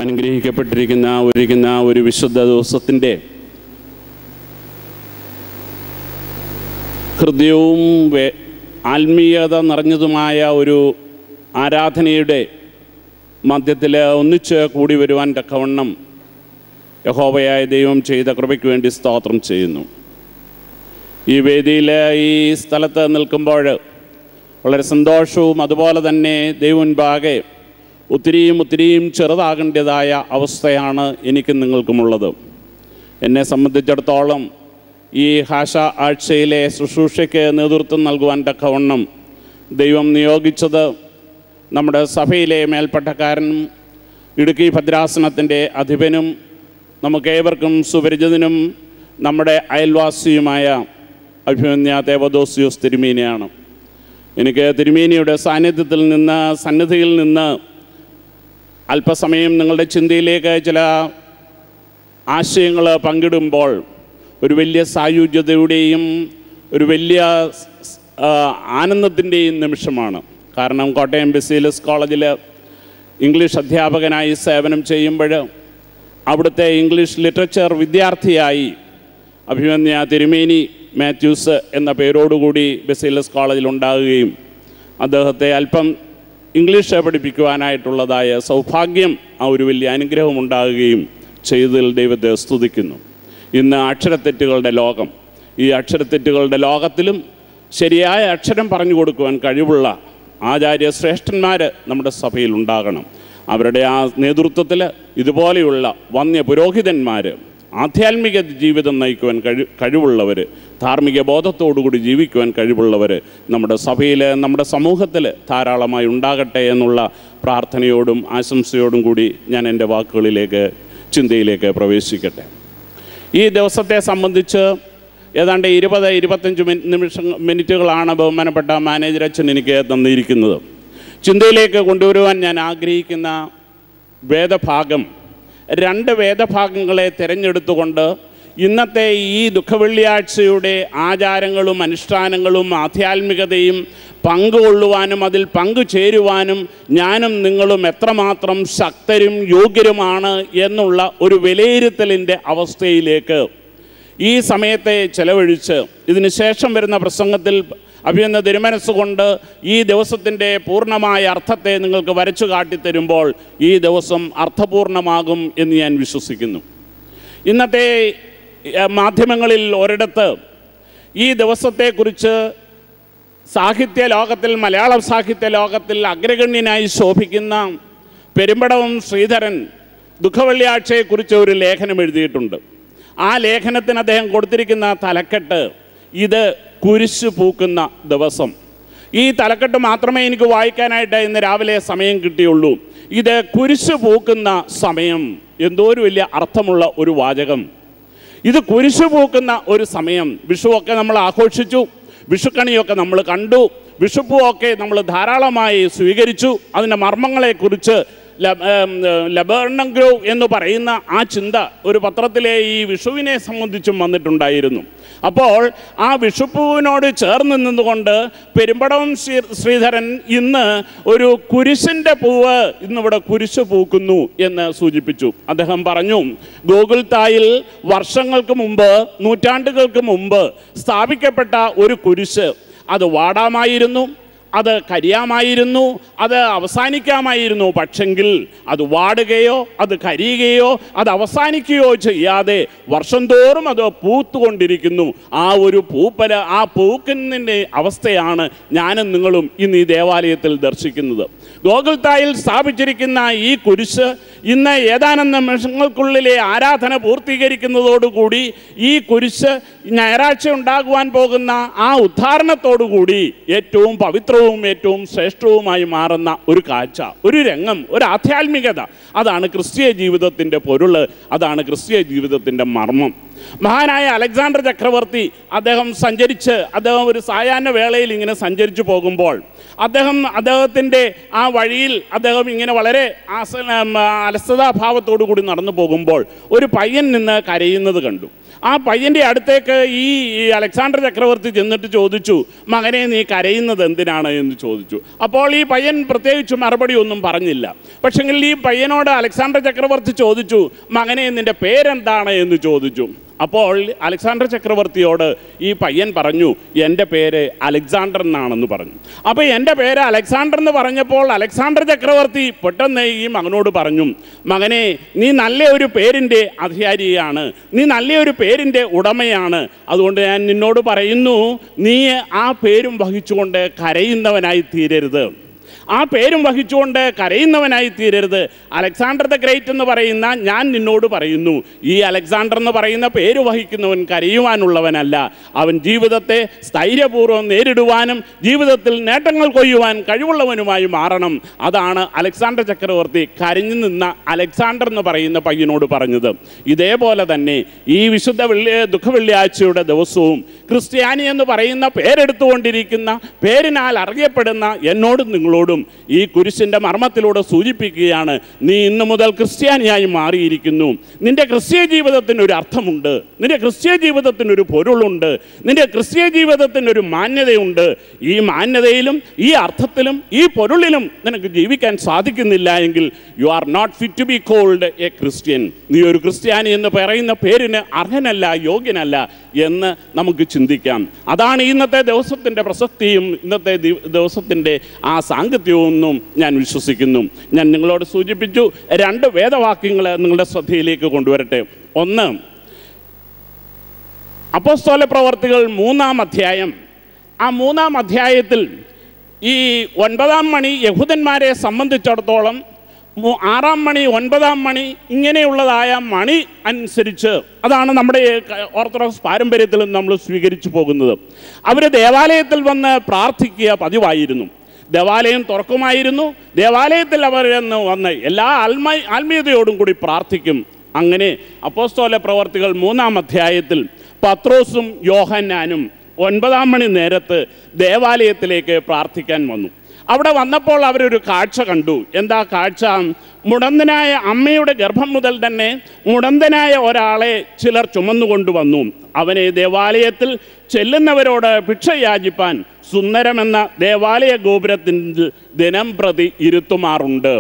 അനുഗ്രഹിക്കപ്പെട്ടിരിക്കുന്ന ഒരുക്കുന്ന ഒരു വിശുദ്ധ ദിവസത്തിൻ്റെ ഹൃദയവും വേ- ആത്മീയത നിറഞ്ഞതുമായ ഒരു ആരാധനയുടെ മധ്യത്തിൽ ഒന്നിച്ച് കൂടി വരുവാൻ തക്കവണ്ണം യഹോവയായ ദൈവം ചെയ്ത കൃപയ്ക്ക് വേണ്ടി സ്തോത്രം ചെയ്യുന്നു ഈ വേദിയിൽ ഈ സ്ഥലത്ത് നിൽക്കുമ്പോൾ വളരെ സന്തോഷവും അതുപോലെ തന്നെ ദൈവമുൻപാകെ ഒത്തിരിയും ഒത്തിരിയും ചെറുതാകേണ്ടതായ അവസ്ഥയാണ് എനിക്കും നിങ്ങൾക്കുമുള്ളത് എന്നെ സംബന്ധിച്ചിടത്തോളം ഈ ഭാഷ ആഴ്ചയിലെ ശുശ്രൂഷയ്ക്ക് നേതൃത്വം നൽകുവാൻ തക്കവണ്ണം ദൈവം നിയോഗിച്ചത് നമ്മുടെ സഭയിലെ മേൽപ്പട്ടക്കാരനും ഇടുക്കി ഭദ്രാസനത്തിൻ്റെ അധിപനും നമുക്കേവർക്കും സുപരിചിതനും നമ്മുടെ അയൽവാസിയുമായ അഭിമന്യ ദേവദോസ്യൂസ് തിരുമേനിയാണ് എനിക്ക് തിരുമേനിയുടെ സാന്നിധ്യത്തിൽ നിന്ന് സന്നിധിയിൽ നിന്ന് അല്പസമയം നിങ്ങളുടെ ചിന്തയിലേക്ക് ചില ആശയങ്ങൾ പങ്കിടുമ്പോൾ ഒരു വലിയ സായുജ്യതയുടെയും ഒരു വലിയ സ്- ആ, ആനന്ദത്തിൻ്റെയും നിമിഷമാണ് കാരണം കോട്ടയം ബെസീലസ് കോളേജിൽ ഇംഗ്ലീഷ് അധ്യാപകനായി സേവനം ചെയ്യുമ്പോൾ അവിടുത്തെ ഇംഗ്ലീഷ് ലിറ്ററേച്ചർ വിദ്യാർത്ഥിയായി അഭിമന്യ തിരുമേനി മാത്യൂസ് എന്ന പേരോടുകൂടി ബെസീലസ് കോളേജിൽ ഉണ്ടാകുകയും അദ്ദേഹത്തെ അല്പം ഇംഗ്ലീഷ് പഠിപ്പിക്കുവാനായിട്ടുള്ളതായ സൗഭാഗ്യം ആ ഒരു വലിയ അനുഗ്രഹം ഉണ്ടാകുകയും ചെയ്തതിൽ ദൈവത്തെ സ്തുതിക്കുന്നു ഇന്ന് അക്ഷരത്തെറ്റുകളുടെ ലോകം ഈ അക്ഷരത്തെറ്റുകളുടെ ലോകത്തിലും ശരിയായ അക്ഷരം പറഞ്ഞു കൊടുക്കുവാൻ കഴിവുള്ള ആചാര്യ ശ്രേഷ്ഠന്മാർ നമ്മുടെ സഭയിൽ ഉണ്ടാകണം അവരുടെ ആ നേതൃത്വത്തിൽ ഇതുപോലെയുള്ള വന്യ പുരോഹിതന്മാർ ആധ്യാത്മിക ജീവിതം നയിക്കുവാൻ കഴി കഴിവുള്ളവർ ധാർമ്മിക ബോധത്തോടുകൂടി ജീവിക്കുവാൻ കഴിവുള്ളവർ നമ്മുടെ സഭയിൽ നമ്മുടെ സമൂഹത്തിൽ ധാരാളമായി ഉണ്ടാകട്ടെ എന്നുള്ള പ്രാർത്ഥനയോടും ആശംസയോടും കൂടി ഞാൻ എൻ്റെ വാക്കുകളിലേക്ക് ചിന്തയിലേക്ക് പ്രവേശിക്കട്ടെ ഈ ദിവസത്തെ സംബന്ധിച്ച് ഏതാണ്ട് ഇരുപത് ഇരുപത്തഞ്ച് മിനി- നിമിഷം മിനിറ്റുകളാണ് ബഹുമാനപ്പെട്ട മാനേജർ അച്ഛൻ എനിക്ക് തന്നിരിക്കുന്നത് ചിന്തയിലേക്ക് കൊണ്ടുവരുവാൻ ഞാൻ ആഗ്രഹിക്കുന്ന വേദഭാഗം രണ്ട് വേദഭാഗങ്ങളെ തിരഞ്ഞെടുത്തുകൊണ്ട് ഇന്നത്തെ ഈ ദുഃഖവെള്ളിയാഴ്ചയുടെ ആചാരങ്ങളും അനുഷ്ഠാനങ്ങളും ആധ്യാത്മികതയും പങ്കുകൊള്ളുവാനും അതിൽ പങ്കുചേരുവാനും ഞാനും നിങ്ങളും എത്രമാത്രം ശക്തരും യോഗ്യരുമാണ് എന്നുള്ള ഒരു വിലയിരുത്തലിൻ്റെ അവസ്ഥയിലേക്ക് ഈ സമയത്തെ ചെലവഴിച്ച് ഇതിന് ശേഷം വരുന്ന പ്രസംഗത്തിൽ അഭിനന്ദ തിരുമനസ്സുകൊണ്ട് ഈ ദിവസത്തിൻ്റെ പൂർണ്ണമായ അർത്ഥത്തെ നിങ്ങൾക്ക് വരച്ചു കാട്ടിത്തരുമ്പോൾ ഈ ദിവസം അർത്ഥപൂർണമാകും എന്ന് ഞാൻ വിശ്വസിക്കുന്നു ഇന്നത്തെ ഏഹ്, മാധ്യമങ്ങളിൽ ഒരിടത്ത് ഈ ദിവസത്തെക്കുറിച്ച് സാഹിത്യ ലോകത്തിൽ മലയാള സാഹിത്യ ലോകത്തിൽ അഗ്രഗണ്യനായി ശോഭിക്കുന്ന പെരുമ്പടവം ശ്രീധരൻ ദുഃഖവെള്ളിയാഴ്ചയെക്കുറിച്ച് ഒരു ലേഖനം എഴുതിയിട്ടുണ്ട് ആ ലേഖനത്തിന് അദ്ദേഹം കൊടുത്തിരിക്കുന്ന തലക്കെട്ട് ഇത് കുരിശു പൂക്കുന്ന ദിവസം ഈ തലക്കെട്ട് മാത്രമേ എനിക്ക് വായിക്കാനായിട്ട് ഇന്ന് രാവിലെ സമയം കിട്ടിയുള്ളൂ ഇത് കുരിശു പൂക്കുന്ന സമയം എന്തോ ഒരു വലിയ അർത്ഥമുള്ള ഒരു വാചകം ഇത് കുരിശു പൂക്കുന്ന ഒരു സമയം വിഷുവൊക്കെ നമ്മൾ ആഘോഷിച്ചു വിഷുക്കണിയൊക്കെ നമ്മൾ കണ്ടു വിഷുപ്പുവൊക്കെ നമ്മൾ ധാരാളമായി സ്വീകരിച്ചു അതിൻ്റെ മർമ്മങ്ങളെക്കുറിച്ച് ലബ- ഏം, ഏം, ലബേർണം ഗ്രോ എന്ന് പറയുന്ന ആ ചിന്ത ഒരു പത്രത്തിലെ ഈ വിഷുവിനെ സംബന്ധിച്ചും വന്നിട്ടുണ്ടായിരുന്നു അപ്പോൾ ആ വിഷുപ്പൂവിനോട് ചേർന്ന് നിന്നുകൊണ്ട് പെരുമ്പടവം ശ്രീ ശ്രീധരൻ ഇന്ന് ഒരു കുരിശിൻ്റെ പൂവ് ഇന്നിവിടെ കുരിശ് പൂക്കുന്നു എന്ന് സൂചിപ്പിച്ചു അദ്ദേഹം പറഞ്ഞു ഗോകുൽ തായിൽ വർഷങ്ങൾക്ക് മുമ്പ് നൂറ്റാണ്ടുകൾക്ക് മുമ്പ് സ്ഥാപിക്കപ്പെട്ട ഒരു കുരിശ് അത് വാടാമായിരുന്നു അത് കരിയാമായിരുന്നു അത് അവസാനിക്കാമായിരുന്നു പക്ഷെങ്കിൽ അത് വാടുകയോ അത് കരിയുകയോ അത് അവസാനിക്കുകയോ ചെയ്യാതെ വർഷം തോറും അത് പൂത്തുകൊണ്ടിരിക്കുന്നു ആ ഒരു പൂപ്പല ആ പൂക്കുന്നതിൻ്റെ അവസ്ഥയാണ് ഞാനും നിങ്ങളും ഇന്ന് ഈ ദേവാലയത്തിൽ ദർശിക്കുന്നത് ഗോകുൽത്തായിൽ സ്ഥാപിച്ചിരിക്കുന്ന ഈ കുരിശ് ഇന്ന് ഏതാനും നിമിഷങ്ങൾക്കുള്ളിലെ ആരാധന പൂർത്തീകരിക്കുന്നതോടുകൂടി ഈ കുരിശ് ഞായറാഴ്ച ഉണ്ടാകുവാൻ പോകുന്ന ആ ഉദ്ധാരണത്തോടുകൂടി ഏറ്റവും പവിത്രവും ഏറ്റവും ശ്രേഷ്ഠവുമായി മാറുന്ന ഒരു കാഴ്ച ഒരു രംഗം ഒരു ആധ്യാത്മികത അതാണ് ക്രിസ്തീയ ജീവിതത്തിൻ്റെ പൊരുള് അതാണ് ക്രിസ്തീയ ജീവിതത്തിൻ്റെ മർമ്മം മഹാനായ അലക്സാണ്ടർ ചക്രവർത്തി അദ്ദേഹം സഞ്ചരിച്ച് അദ്ദേഹം ഒരു സായാഹ്ന വേളയിൽ ഇങ്ങനെ സഞ്ചരിച്ചു പോകുമ്പോൾ അദ്ദേഹം അദ്ദേഹത്തിൻ്റെ ആ വഴിയിൽ അദ്ദേഹം ഇങ്ങനെ വളരെ ആസ അലസതാഭാവത്തോടു കൂടി നടന്നു പോകുമ്പോൾ ഒരു പയ്യൻ നിന്ന് കരയുന്നത് കണ്ടു ആ പയ്യൻ്റെ അടുത്തേക്ക് ഈ ഈ അലക്സാണ്ടർ ചക്രവർത്തി ചെന്നിട്ട് ചോദിച്ചു മകനെ നീ കരയുന്നത് എന്തിനാണ് എന്ന് ചോദിച്ചു അപ്പോൾ ഈ പയ്യൻ പ്രത്യേകിച്ച് മറുപടി ഒന്നും പറഞ്ഞില്ല പക്ഷെങ്കിൽ ഈ പയ്യനോട് അലക്സാണ്ടർ ചക്രവർത്തി ചോദിച്ചു മകനെ നിന്റെ പേരെന്താണ് എന്ന് ചോദിച്ചു അപ്പോൾ അലക്സാണ്ടർ ചക്രവർത്തിയോട് ഈ പയ്യൻ പറഞ്ഞു എൻ്റെ പേര് അലക്സാണ്ടർ എന്നാണെന്ന് പറഞ്ഞു അപ്പോൾ എൻ്റെ പേര് അലക്സാണ്ടർ എന്ന് പറഞ്ഞപ്പോൾ അലക്സാണ്ടർ ചക്രവർത്തി പെട്ടെന്ന് ഈ മകനോട് പറഞ്ഞു മകനെ നീ നല്ല ഒരു പേരിൻ്റെ അധികാരിയാണ് നീ നല്ലൊരു പേരിൻ്റെ ഉടമയാണ് അതുകൊണ്ട് ഞാൻ നിന്നോട് പറയുന്നു നീ ആ പേരും വഹിച്ചുകൊണ്ട് കരയുന്നവനായി തീരരുത് ആ പേരും വഹിച്ചുകൊണ്ട് കരയുന്നവനായി തീരരുത് അലക്സാണ്ടർ ദ ഗ്രേറ്റ് എന്ന് പറയുന്ന ഞാൻ നിന്നോട് പറയുന്നു ഈ അലക്സാണ്ടർ എന്ന് പറയുന്ന പേര് വഹിക്കുന്നവൻ കരയുവാനുള്ളവനല്ല അവൻ ജീവിതത്തെ സ്ഥൈര്യപൂർവ്വം നേരിടുവാനും ജീവിതത്തിൽ നേട്ടങ്ങൾ കൊയ്യുവാൻ കഴിവുള്ളവനുമായി മാറണം അതാണ് അലക്സാണ്ടർ ചക്രവർത്തി കരഞ്ഞു നിന്ന അലക്സാണ്ടർ എന്ന് പറയുന്ന പയ്യനോട് പറഞ്ഞത് ഇതേപോലെ തന്നെ ഈ വിശുദ്ധ വെള്ളി ദുഃഖവെള്ളിയാഴ്ചയുടെ ദിവസവും ക്രിസ്ത്യാനി എന്ന് പറയുന്ന പേരെടുത്തുകൊണ്ടിരിക്കുന്ന പേരിനാൽ അറിയപ്പെടുന്ന എന്നോടും നിങ്ങളോടും ഈ കുരിശിൻ്റെ മർമ്മത്തിലൂടെ സൂചിപ്പിക്കുകയാണ് നീ ഇന്നു മുതൽ ക്രിസ്ത്യാനിയായി മാറിയിരിക്കുന്നു നിന്റെ ക്രിസ്തീയ ജീവിതത്തിന് ഒരു അർത്ഥമുണ്ട് നിന്റെ ക്രിസ്തീയ ജീവിതത്തിന് ഒരു പൊരുളുണ്ട് നിന്റെ ക്രിസ്തീയ ജീവിതത്തിന് ഒരു മാന്യതയുണ്ട് ഈ മാന്യതയിലും ഈ അർത്ഥത്തിലും ഈ പൊരുളിലും നിനക്ക് ജീവിക്കാൻ സാധിക്കുന്നില്ല എങ്കിൽ you are not fit to be called a Christian നീ ഒരു ക്രിസ്ത്യാനി എന്ന് പറയുന്ന പേരിന് അർഹനല്ല യോഗ്യനല്ല എന്ന് നമുക്ക് ചിന്തിക്കാം അതാണ് ഇന്നത്തെ ദിവസത്തിൻ്റെ പ്രസക്തിയും ഇന്നത്തെ ദി- ദിവസത്തിൻ്റെ ആ സാങ്കത്യവും എന്നും ഞാൻ വിശ്വസിക്കുന്നു ഞാൻ നിങ്ങളോട് സൂചിപ്പിച്ചു രണ്ട് വേദവാക്യങ്ങൾ നിങ്ങളുടെ ശ്രദ്ധയിലേക്ക് കൊണ്ടുവരട്ടെ ഒന്ന് അപ്പോസ്തോല പ്രവർത്തികൾ മൂന്നാം അധ്യായം ആ മൂന്നാം അധ്യായത്തിൽ ഈ ഒൻപതാം മണി യഹൂദന്മാരെ സംബന്ധിച്ചിടത്തോളം മു- ആറാം മണി ഒൻപതാം മണി ഇങ്ങനെയുള്ളതായ മണി അനുസരിച്ച് അതാണ് നമ്മുടെ ക- ഓർത്തഡോക്സ് പാരമ്പര്യത്തിൽ നമ്മൾ സ്വീകരിച്ചു പോകുന്നത് അവർ ദേവാലയത്തിൽ വന്ന് പ്രാർത്ഥിക്കുക പതിവായിരുന്നു ദേവാലയം തുറക്കുമായിരുന്നു ദേവാലയത്തിൽ അവർ എന്ന് വന്ന് എല്ലാ ആത്മ ആത്മീയതയോടും കൂടി പ്രാർത്ഥിക്കും അങ്ങനെ അപ്പോസ്തോല പ്രവർത്തികൾ മൂന്നാം അധ്യായത്തിൽ പത്രോസും യോഹന്നാനും ഒൻപതാം മണി നേരത്ത് ദേവാലയത്തിലേക്ക് പ്രാർത്ഥിക്കാൻ വന്നു അവിടെ വന്നപ്പോൾ അവരൊരു കാഴ്ച കണ്ടു എന്താ കാഴ്ച മുടന്തനായ അമ്മയുടെ ഗർഭം മുതൽ തന്നെ മുടന്തനായ ഒരാളെ ചിലർ ചുമന്നുകൊണ്ടുവന്നു അവനെ ദേവാലയത്തിൽ ചെല്ലുന്നവരോട് ഭിക്ഷ യാചിപ്പാൻ സുന്ദരമെന്ന ദേവാലയ ഗോപുരത്തിൽ ദിനം പ്രതി ഇരുത്തുമാറുണ്ട്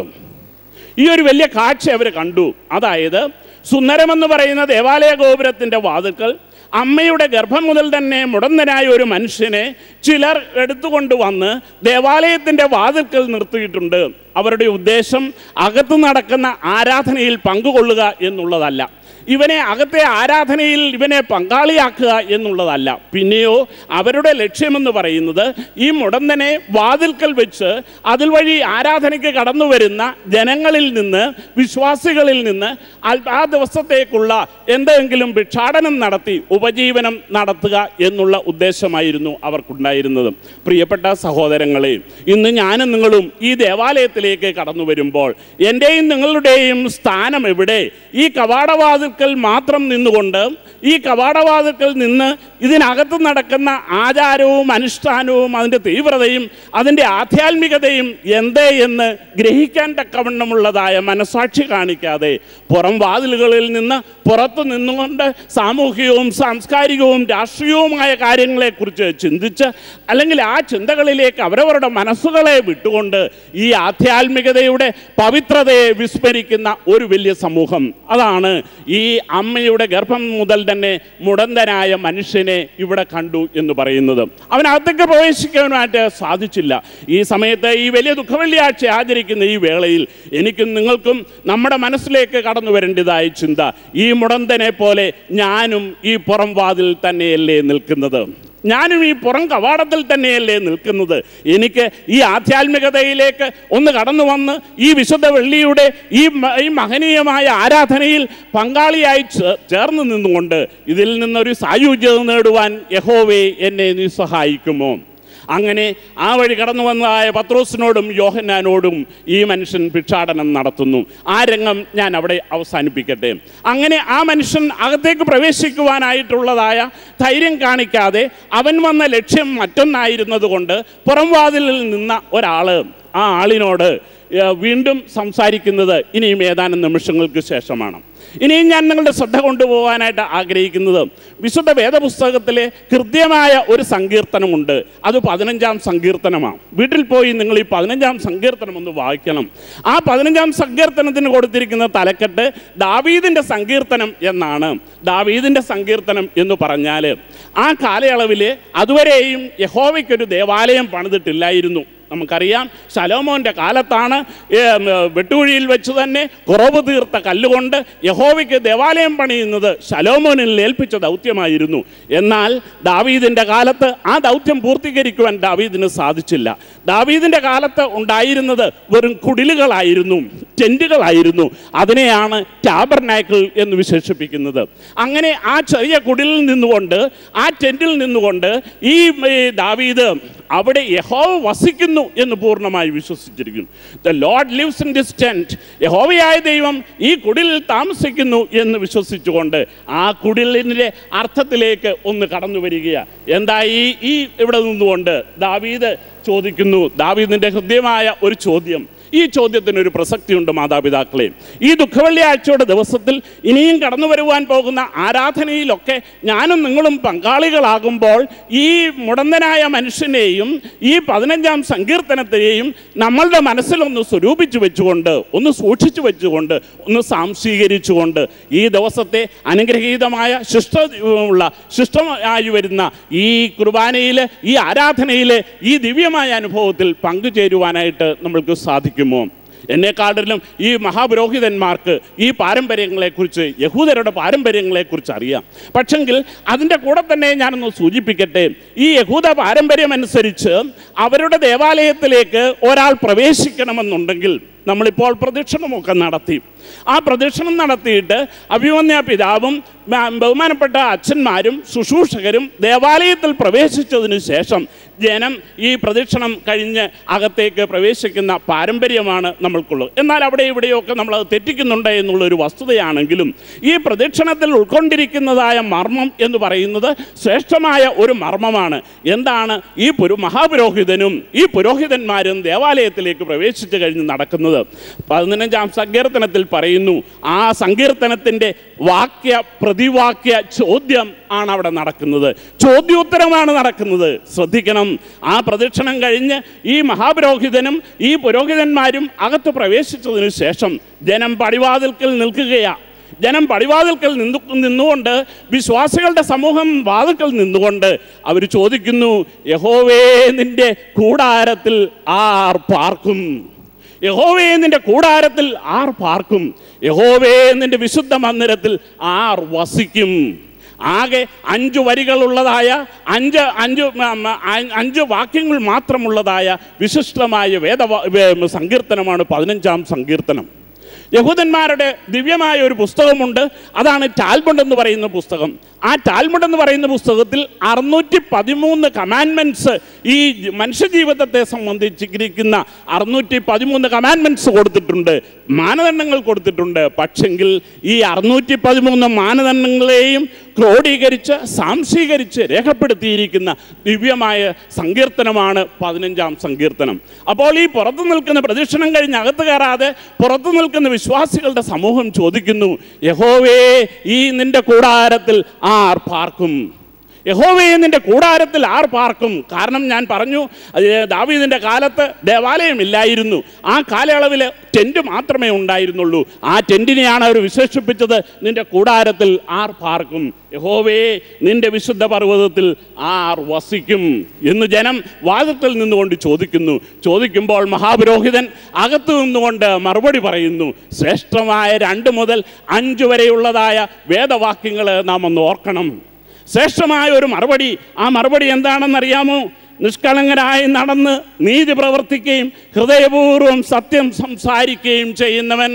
ഈ ഒരു വലിയ കാഴ്ച അവർ കണ്ടു അതായത് സുന്ദരമെന്ന് പറയുന്ന ദേവാലയ ഗോപുരത്തിൻ്റെ വാതുക്കൾ അമ്മയുടെ ഗർഭം മുതൽ തന്നെ മുടന്തനായ ഒരു മനുഷ്യനെ ചിലർ എടുത്തുകൊണ്ട് വന്ന് ദേവാലയത്തിൻ്റെ വാതിൽക്കൽ നിർത്തിയിട്ടുണ്ട് അവരുടെ ഉദ്ദേശം അകത്ത് നടക്കുന്ന ആരാധനയിൽ പങ്കുകൊള്ളുക എന്നുള്ളതല്ല ഇവനെ അകത്തെ ആരാധനയിൽ ഇവനെ പങ്കാളിയാക്കുക എന്നുള്ളതല്ല പിന്നെയോ അവരുടെ ലക്ഷ്യമെന്ന് പറയുന്നത് ഈ മുടന്തനെ വാതിൽക്കൽ വെച്ച് അതിൽ വഴി ആരാധനയ്ക്ക് കടന്നു വരുന്ന ജനങ്ങളിൽ നിന്ന് വിശ്വാസികളിൽ നിന്ന് അൽ- ആ ദിവസത്തേക്കുള്ള എന്തെങ്കിലും ഭിക്ഷാടനം നടത്തി ഉപജീവനം നടത്തുക എന്നുള്ള ഉദ്ദേശമായിരുന്നു അവർക്കുണ്ടായിരുന്നത് പ്രിയപ്പെട്ട സഹോദരങ്ങളെ ഇന്ന് ഞാനും നിങ്ങളും ഈ ദേവാലയത്തിലേക്ക് കടന്നു വരുമ്പോൾ എൻ്റെയും നിങ്ങളുടെയും സ്ഥാനം എവിടെ ഈ കവാടവാതിൽക്കൽ മാത്രം നിന്നുകൊണ്ട് ഈ കവാടവാതിൽക്കൽ നിന്ന് ഇതിനകത്ത് നടക്കുന്ന ആചാരവും അനുഷ്ഠാനവും അതിൻ്റെ തീവ്രതയും അതിൻ്റെ ആധ്യാത്മികതയും എന്തേ എന്ന് ഗ്രഹിക്കാൻ തക്കവണ്ണമുള്ളതായ മനസാക്ഷി കാണിക്കാതെ പുറം വാതിലുകളിൽ നിന്ന് പുറത്തു നിന്നുകൊണ്ട് സാമൂഹികവും സാംസ്കാരികവും രാഷ്ട്രീയവുമായ കാര്യങ്ങളെക്കുറിച്ച് ചിന്തിച്ച് അല്ലെങ്കിൽ ആ ചിന്തകളിലേക്ക് അവരവരുടെ മനസ്സുകളെ വിട്ടുകൊണ്ട് ഈ ആധ്യാത്മികതയുടെ പവിത്രതയെ വിസ്മരിക്കുന്ന ഒരു വലിയ സമൂഹം അതാണ് ഈ അമ്മയുടെ ഗർഭം മുതൽ തന്നെ മുടന്തനായ മനുഷ്യനെ ഇവിടെ കണ്ടു എന്ന് പറയുന്നത് അവനകത്തേക്ക് പ്രവേശിക്കാനായിട്ട് സാധിച്ചില്ല ഈ സമയത്ത് ഈ വലിയ ദുഃഖവെള്ളിയാഴ്ച ആചരിക്കുന്ന ഈ വേളയിൽ എനിക്കും നിങ്ങൾക്കും നമ്മുടെ മനസ്സിലേക്ക് കടന്നു വരേണ്ടതായ ചിന്ത ഈ മുടന്തനെ പോലെ ഞാനും ഈ പുറം വാതിൽ തന്നെയല്ലേ നിൽക്കുന്നത് ഞാനും ഈ പുറം കവാടത്തിൽ തന്നെയല്ലേ നിൽക്കുന്നത് എനിക്ക് ഈ ആധ്യാത്മികതയിലേക്ക് ഒന്ന് കടന്നു വന്ന് ഈ വിശുദ്ധ വെള്ളിയുടെ ഈ മ- ഈ മഹനീയമായ ആരാധനയിൽ പങ്കാളിയായി ചേ- ചേർന്ന് നിന്നുകൊണ്ട് ഇതിൽ നിന്നൊരു സായുജ്യത നേടുവാൻ യഹോവേ എന്നെ നീ സഹായിക്കുമോ അങ്ങനെ ആ വഴി കടന്നു വന്നതായ പത്രോസിനോടും യോഹന്നാനോടും ഈ മനുഷ്യൻ ഭിക്ഷാടനം നടത്തുന്നു ആ രംഗം ഞാൻ അവിടെ അവസാനിപ്പിക്കട്ടെ അങ്ങനെ ആ മനുഷ്യൻ അകത്തേക്ക് പ്രവേശിക്കുവാനായിട്ടുള്ളതായ ധൈര്യം കാണിക്കാതെ അവൻ വന്ന ലക്ഷ്യം മറ്റൊന്നായിരുന്നത് കൊണ്ട് പുറംവാതിലിൽ നിന്ന ഒരാൾ ആ ആളിനോട് ഏഹ്, വീണ്ടും സംസാരിക്കുന്നത് ഇനിയും ഏതാനും നിമിഷങ്ങൾക്ക് ശേഷമാണ് ഇനിയും ഞാൻ നിങ്ങളുടെ ശ്രദ്ധ കൊണ്ടുപോകാനായിട്ട് ആഗ്രഹിക്കുന്നത് വിശുദ്ധ വേദപുസ്തകത്തിലെ കൃത്യമായ ഒരു സങ്കീർത്തനമുണ്ട് അത് പതിനഞ്ചാം സങ്കീർത്തനമാണ് വീട്ടിൽ പോയി നിങ്ങൾ ഈ പതിനഞ്ചാം സങ്കീർത്തനം ഒന്ന് വായിക്കണം ആ പതിനഞ്ചാം സങ്കീർത്തനത്തിന് കൊടുത്തിരിക്കുന്ന തലക്കെട്ട് ദാവീദിൻ്റെ സങ്കീർത്തനം എന്നാണ് ദാവീദിൻ്റെ സങ്കീർത്തനം എന്ന് പറഞ്ഞാൽ ആ കാലയളവിൽ അതുവരെയും യഹോവയ്ക്കൊരു ദേവാലയം പണിതിട്ടില്ലായിരുന്നു നമുക്കറിയാം ശലോമോൻ്റെ കാലത്താണ് ഏം, വെട്ടുകുഴിയിൽ വെച്ച് തന്നെ കുറവ് തീർത്ത കല്ലുകൊണ്ട് യഹോവയ്ക്ക് ദേവാലയം പണിയുന്നത് ശലോമോനിൽ ഏൽപ്പിച്ച ദൗത്യമായിരുന്നു എന്നാൽ ദാവീദിൻ്റെ കാലത്ത് ആ ദൗത്യം പൂർത്തീകരിക്കുവാൻ ദാവീദിന് സാധിച്ചില്ല ദാവീദിൻ്റെ കാലത്ത് ഉണ്ടായിരുന്നത് വെറും കുടിലുകളായിരുന്നു ടെൻറ്റുകളായിരുന്നു അതിനെയാണ് ടാബർനാക്കിൾ എന്ന് വിശേഷിപ്പിക്കുന്നത് അങ്ങനെ ആ ചെറിയ കുടിലിൽ നിന്നുകൊണ്ട് ആ ടെൻറ്റിൽ നിന്നുകൊണ്ട് ഈ ഈ ദാവീദ് അവിടെ യഹോവ വസിക്കുന്നു എന്ന് പൂർണ്ണമായി വിശ്വസിച്ചിരിക്കുന്നു the lord lives in this tent യഹോവയായ ദൈവം ഈ കുടിലിൽ താമസിക്കുന്നു എന്ന് വിശ്വസിച്ചുകൊണ്ട് ആ കുടിലിൻ്റെ അർത്ഥത്തിലേക്ക് ഒന്ന് കടന്നു വരികയാണ് എന്താ ഈ ഈ ഇവിടെ നിന്നുകൊണ്ട് ദാവീദ് ചോദിക്കുന്നു ദാവീദിൻ്റെ ഹൃദ്യമായ ഒരു ചോദ്യം ഈ ചോദ്യത്തിന് ഒരു പ്രസക്തിയുണ്ട് മാതാപിതാക്കളെ ഈ ദുഃഖവെള്ളിയാഴ്ചയുടെ ദിവസത്തിൽ ഇനിയും കടന്നു വരുവാൻ പോകുന്ന ആരാധനയിലൊക്കെ ഞാനും നിങ്ങളും പങ്കാളികളാകുമ്പോൾ ഈ മുടന്തനായ മനുഷ്യനെയും ഈ പതിനഞ്ചാം സങ്കീർത്തനത്തെയും നമ്മളുടെ മനസ്സിലൊന്ന് സ്വരൂപിച്ചു വെച്ചുകൊണ്ട് ഒന്ന് സൂക്ഷിച്ചു വെച്ചുകൊണ്ട് ഒന്ന് സാംശീകരിച്ചുകൊണ്ട് ഈ ദിവസത്തെ അനുഗ്രഹീതമായ ശിഷ്ട ഉള്ള ശിഷ്ടമായി വരുന്ന ഈ കുർബാനയിൽ ഈ ആരാധനയിൽ ഈ ദിവ്യമായ അനുഭവത്തിൽ പങ്കുചേരുവാനായിട്ട് നമ്മൾക്ക് സാധിക്കുമോ എന്നെക്കാട്ടിലും ഈ മഹാപുരോഹിതന്മാർക്ക് ഈ പാരമ്പര്യങ്ങളെക്കുറിച്ച് യഹൂദരുടെ പാരമ്പര്യങ്ങളെക്കുറിച്ച് അറിയാം പക്ഷെങ്കിൽ അതിൻ്റെ കൂടെ തന്നെ ഞാനൊന്ന് സൂചിപ്പിക്കട്ടെ ഈ യഹൂദ പാരമ്പര്യമനുസരിച്ച് അവരുടെ ദേവാലയത്തിലേക്ക് ഒരാൾ പ്രവേശിക്കണമെന്നുണ്ടെങ്കിൽ നമ്മളിപ്പോൾ പ്രദക്ഷിണമൊക്കെ നടത്തി ആ പ്രദക്ഷിണം നടത്തിയിട്ട് അഭിമന്യ പിതാവും ബ- ബഹുമാനപ്പെട്ട അച്ഛന്മാരും ശുശ്രൂഷകരും ദേവാലയത്തിൽ പ്രവേശിച്ചതിന് ശേഷം ജനം ഈ പ്രദക്ഷിണം കഴിഞ്ഞ് അകത്തേക്ക് പ്രവേശിക്കുന്ന പാരമ്പര്യമാണ് നമ്മൾക്കുള്ളത് എന്നാൽ അവിടെ ഇവിടെയൊക്കെ നമ്മൾ അത് തെറ്റിക്കുന്നുണ്ട് എന്നുള്ളൊരു വസ്തുതയാണെങ്കിലും ഈ പ്രദക്ഷിണത്തിൽ ഉൾക്കൊണ്ടിരിക്കുന്നതായ മർമ്മം എന്ന് പറയുന്നത് ശ്രേഷ്ഠമായ ഒരു മർമ്മമാണ് എന്താണ് ഈ പുരു മഹാപുരോഹിതനും ഈ പുരോഹിതന്മാരും ദേവാലയത്തിലേക്ക് പ്രവേശിച്ചു കഴിഞ്ഞ് നടക്കുന്നത് പതിനഞ്ചാം സങ്കീർത്തനത്തിൽ പറയുന്നു ആ സങ്കീർത്തനത്തിൻ്റെ വാക്യ പ്രതിവാക്യ ചോദ്യം ആണ് അവിടെ നടക്കുന്നത് ചോദ്യോത്തരമാണ് നടക്കുന്നത് ശ്രദ്ധിക്കണം ആ പ്രദക്ഷിണം കഴിഞ്ഞ് ഈ മഹാപുരോഹിതനും ഈ പുരോഹിതന്മാരും അകത്ത് പ്രവേശിച്ചതിന് ശേഷം ജനം പടിവാതിൽക്കൽ നിൽക്കുകയാണ് ജനം പടിവാതിൽക്കൽ നിന്നു നിന്നുകൊണ്ട് വിശ്വാസികളുടെ സമൂഹം വാതിൽക്കൽ നിന്നുകൊണ്ട് അവർ ചോദിക്കുന്നു യഹോവേ നിന്റെ കൂടാരത്തിൽ ആർ പാർക്കും യഹോവേ നിന്റെ കൂടാരത്തിൽ ആർ പാർക്കും യഹോവേ നിന്റെ വിശുദ്ധ മന്ദിരത്തിൽ ആർ വസിക്കും ആകെ അഞ്ച് വരികളുള്ളതായ അഞ്ച് അഞ്ച് മ- മ- അ- അഞ്ച് വാക്യങ്ങൾ മാത്രമുള്ളതായ വിശിഷ്ടമായ വേദ സങ്കീർത്തനമാണ് പതിനഞ്ചാം സങ്കീർത്തനം യഹൂദന്മാരുടെ ദിവ്യമായ ഒരു പുസ്തകമുണ്ട് അതാണ് ടാൽമുണ്ട് എന്ന് പറയുന്ന പുസ്തകം ആ ടാൽമുണ്ട് എന്ന് പറയുന്ന പുസ്തകത്തിൽ അറുന്നൂറ്റി പതിമൂന്ന് കമാൻമെൻറ്റ്സ് ഈ മനുഷ്യജീവിതത്തെ സംബന്ധിച്ചിരിക്കുന്ന അറുന്നൂറ്റി പതിമൂന്ന് കമാൻമെൻറ്റ്സ് കൊടുത്തിട്ടുണ്ട് മാനദണ്ഡങ്ങൾ കൊടുത്തിട്ടുണ്ട് പക്ഷെങ്കിൽ ഈ അറുന്നൂറ്റി പതിമൂന്ന് മാനദണ്ഡങ്ങളെയും ക്രോഡീകരിച്ച് സാംശീകരിച്ച് രേഖപ്പെടുത്തിയിരിക്കുന്ന ദിവ്യമായ സങ്കീർത്തനമാണ് പതിനഞ്ചാം സങ്കീർത്തനം അപ്പോൾ ഈ പുറത്തു നിൽക്കുന്ന പ്രദക്ഷിണം കഴിഞ്ഞ് അകത്ത് കയറാതെ പുറത്തു നിൽക്കുന്ന വിശ്വാസികളുടെ സമൂഹം ചോദിക്കുന്നു യഹോവേ ഈ നിന്റെ കൂടാരത്തിൽ ആർ പാർക്കും യഹോവേ നിന്റെ കൂടാരത്തിൽ ആർ പാർക്കും കാരണം ഞാൻ പറഞ്ഞു അത് ദാവീദിൻ്റെ കാലത്ത് ദേവാലയം ഇല്ലായിരുന്നു ആ കാലയളവിൽ ടെൻറ്റ് മാത്രമേ ഉണ്ടായിരുന്നുള്ളൂ ആ ടെൻറ്റിനെയാണ് അവർ വിശേഷിപ്പിച്ചത് നിന്റെ കൂടാരത്തിൽ ആർ പാർക്കും യഹോവേ നിന്റെ വിശുദ്ധ പർവ്വതത്തിൽ ആർ വസിക്കും എന്ന് ജനം വാദത്തിൽ നിന്നുകൊണ്ട് ചോദിക്കുന്നു ചോദിക്കുമ്പോൾ മഹാപുരോഹിതൻ അകത്തു നിന്നുകൊണ്ട് മറുപടി പറയുന്നു ശ്രേഷ്ഠമായ രണ്ട് മുതൽ അഞ്ച് വരെയുള്ളതായ വേദവാക്യങ്ങൾ നാം ഒന്ന് ഓർക്കണം ശ്രേഷ്ഠമായ ഒരു മറുപടി ആ മറുപടി എന്താണെന്നറിയാമോ നിഷ്കളങ്കരായി നടന്ന് നീതി പ്രവർത്തിക്കുകയും ഹൃദയപൂർവ്വം സത്യം സംസാരിക്കുകയും ചെയ്യുന്നവൻ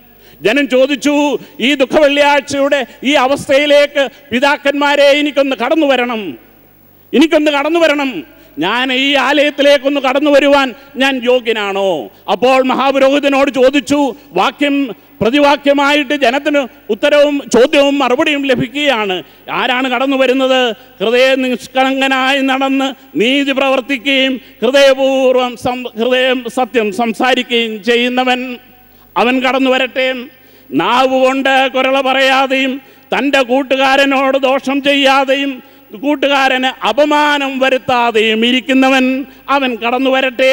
ജനം ചോദിച്ചു ഈ ദുഃഖവെള്ളിയാഴ്ചയുടെ ഈ അവസ്ഥയിലേക്ക് പിതാക്കന്മാരെ എനിക്കൊന്ന് കടന്നു വരണം എനിക്കൊന്ന് കടന്നു വരണം ഞാൻ ഈ ആലയത്തിലേക്കൊന്ന് കടന്നു വരുവാൻ ഞാൻ യോഗ്യനാണോ അപ്പോൾ മഹാപുരോഹിതനോട് ചോദിച്ചു വാക്യം പ്രതിവാക്യമായിട്ട് ജനത്തിന് ഉത്തരവും ചോദ്യവും മറുപടിയും ലഭിക്കുകയാണ് ആരാണ് കടന്നു വരുന്നത് ഹൃദയ നിഷ്കളങ്കനായി നടന്ന് നീതി പ്രവർത്തിക്കുകയും ഹൃദയപൂർവ്വം സം ഹൃദയം സത്യം സംസാരിക്കുകയും ചെയ്യുന്നവൻ അവൻ കടന്നു വരട്ടെ നാവ് കൊണ്ട് കുരള പറയാതെയും തൻ്റെ കൂട്ടുകാരനോട് ദോഷം ചെയ്യാതെയും കൂട്ടുകാരന് അപമാനം വരുത്താതെയും ഇരിക്കുന്നവൻ അവൻ കടന്നു വരട്ടെ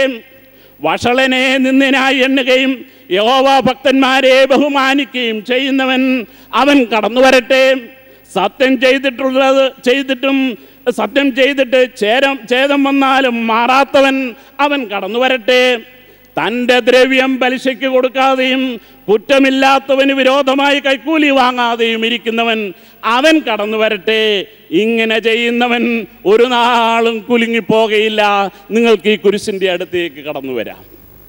വഷളനെ നിന്നിനായി എണ്ണുകയും യഹോവ ഭക്തന്മാരെ ബഹുമാനിക്കുകയും ചെയ്യുന്നവൻ അവൻ കടന്നു വരട്ടെ സത്യം ചെയ്തിട്ടുള്ളത് ചെയ്തിട്ടും സത്യം ചെയ്തിട്ട് ചേരം ഛേദം വന്നാലും മാറാത്തവൻ അവൻ കടന്നു വരട്ടെ തൻ്റെ ദ്രവ്യം പലിശയ്ക്ക് കൊടുക്കാതെയും കുറ്റമില്ലാത്തവന് വിരോധമായി കൈക്കൂലി വാങ്ങാതെയും ഇരിക്കുന്നവൻ അവൻ കടന്നു വരട്ടെ ഇങ്ങനെ ചെയ്യുന്നവൻ ഒരു നാളും കുലുങ്ങിപ്പോകയില്ല നിങ്ങൾക്ക് ഈ കുരിശിൻ്റെ അടുത്തേക്ക് കടന്നു വരാം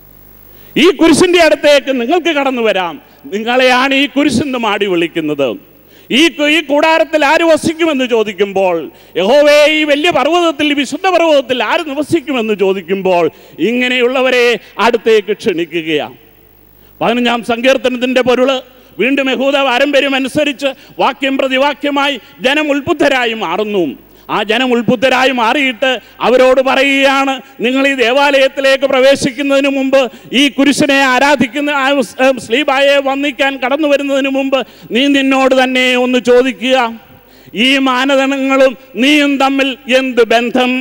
ഈ കുരിശിൻ്റെ അടുത്തേക്ക് നിങ്ങൾക്ക് കടന്നു വരാം നിങ്ങളെയാണ് ഈ കുരിശെന്ന് മാടി വിളിക്കുന്നത് ഈ കു- ഈ കൂടാരത്തിൽ ആര് വസിക്കുമെന്ന് ചോദിക്കുമ്പോൾ യഹോവേ ഈ വലിയ പർവ്വതത്തിൽ ഈ വിശുദ്ധ പർവ്വതത്തിൽ ആര് നിവസിക്കുമെന്ന് ചോദിക്കുമ്പോൾ ഇങ്ങനെയുള്ളവരെ അടുത്തേക്ക് ക്ഷണിക്കുകയാണ് പതിനഞ്ചാം സങ്കീർത്തനത്തിൻ്റെ പൊരുള് വീണ്ടും യഹൂദ പാരമ്പര്യം അനുസരിച്ച് വാക്യം പ്രതിവാക്യമായി ജനം ഉത്ബുദ്ധരായി മാറുന്നു ആ ജനം ഉത്ബുദ്ധരായി മാറിയിട്ട് അവരോട് പറയുകയാണ് നിങ്ങൾ ഈ ദേവാലയത്തിലേക്ക് പ്രവേശിക്കുന്നതിന് മുമ്പ് ഈ കുരിശനെ ആരാധിക്കുന്ന ആ സ്- ഏ, സ്ലീബായെ വന്നിക്കാൻ കടന്നു വരുന്നതിന് മുമ്പ് നീ നിന്നോട് തന്നെ ഒന്ന് ചോദിക്കുക ഈ മാനദണ്ഡങ്ങളും നീയും തമ്മിൽ എന്ത് ബന്ധം